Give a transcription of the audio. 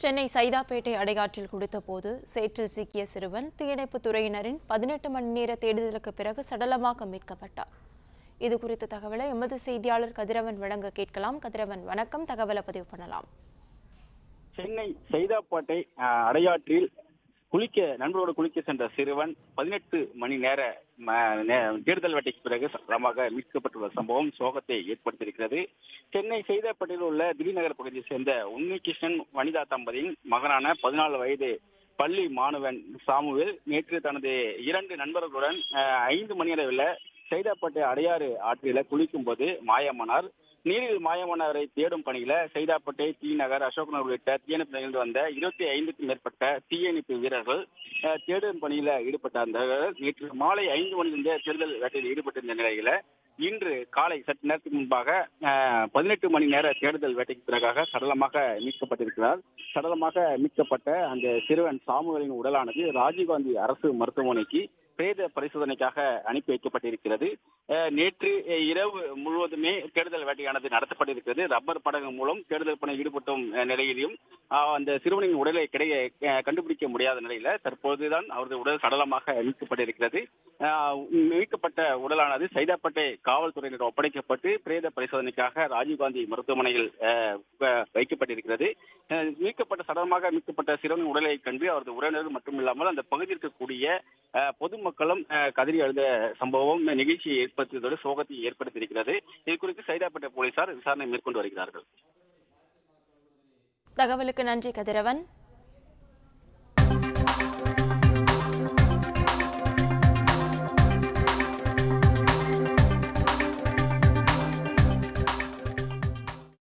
சென்னை சைதாப்பேட்டை அடையாற்றில் குடித்தபோது சேற்றில் சிக்கிய சிறுவன் தீயணைப்புத் துறையினரின் பதினெட்டு மணி நேர தேடுதலுக்கு பிறகு சடலமாக மீட்கப்பட்டார் இது குறித்த தகவலை எமது செய்தியாளர் கதிரவன் வழங்க கேட்கலாம் கதிரவன் வணக்கம் தகவலை பதிவு பண்ணலாம் சென்னை சைதாப்பேட்டை அஹ், அடையாற்றில் குளிக்க நண்பரோடு குளிக்க சென்ற சிறுவன் பதினெட்டு மணி நேர ம- நே- தேடுதல் வேட்டைக்கு பிறகு சடலமாக மீட்கப்பட்டுள்ள சம்பவம் சோகத்தை ஏற்படுத்தியிருக்கிறது சென்னை சைதாப்பேட்டையில் உள்ள திடீநகர் பகுதியை சேர்ந்த உன்னிகிருஷ்ணன் வனிதா தம்பதியின் மகனான பதினாலு வயது பள்ளி மாணவன் சாமுவேல் நேற்று தனது இரண்டு நண்பர்களுடன் அஹ், ஐந்து மணி அளவில் சைதாப்பேட்டை அடையாறு ஆற்றில குளிக்கும் போது மாயமானார் நீரில் மாயமானவரை தேடும் பணியில சைதாப்பேட்டை டி நகர் அசோக் நகர் உள்ளிட்ட தீயணைப்பு நிலையில் வந்த இருபத்தி ஐந்துக்கும் மேற்பட்ட தீயணைப்பு வீரர்கள் அஹ், தேடும் பணியில ஈடுபட்டார்கள் நேற்று மாலை ஐந்து மணிலிருந்தே தேர்தல் வேட்டையில் ஈடுபட்டிருந்த நிலையில இன்று காலை சற்று நேரத்துக்கு முன்பாக பதினெட்டு மணி நேர தேடுதல் வேட்டைக்கு பிறகாக சடலமாக மீட்கப்பட்டிருக்கிறார் சடலமாக மீட்கப்பட்ட அந்த சிறுவன் சாமுவேலின் உடலானது ராஜீவ்காந்தி அரசு மருத்துவமனைக்கு பிரேத பரிசோதனைக்காக அனுப்பி வைக்கப்பட்டிருக்கிறது அஹ், நேற்று அஹ், இரவு முழுவதுமே தேடுதல் வேட்டையானது நடத்தப்பட்டிருக்கிறது ரப்பர் படகு மூலம் தேடுதல் பணி ஈடுபட்டும் அஹ், நிலையிலும் அஹ், அந்த சிறுவனின் உடலை கிடைய அஹ், கண்டுபிடிக்க முடியாத நிலையில தற்போதுதான் அவரது உடல் சடலமாக மீட்கப்பட்டிருக்கிறது அஹ், மீட்கப்பட்ட உடலானது சைதாப்பேட்டை காவல்துறையினர் ஒப்படைக்கப்பட்டு பிரேத பரிசோதனைக்காக ராஜீவ்காந்தி மருத்துவமனையில் அஹ், வ- வைக்கப்பட்டிருக்கிறது அஹ், மீட்கப்பட்ட சடலமாக மீட்கப்பட்ட சிறுவனின் உடலை கண்டு அவரது உறவினர் மட்டுமில்லாமல் அந்த பகுதியில் இருக்கக்கூடிய அஹ், பொதுமக்களும் அஹ், கதறி அழுத சம்பவம் நிகழ்ச்சியை ஏற்படுத்தியதோடு சோகத்தை ஏற்படுத்தியிருக்கிறது இது குறித்து சைதாப்பேட்டை போலீசார் விசாரணை மேற்கொண்டு வருகிறார்கள் தகவலுக்கு நன்றி கதிரவன்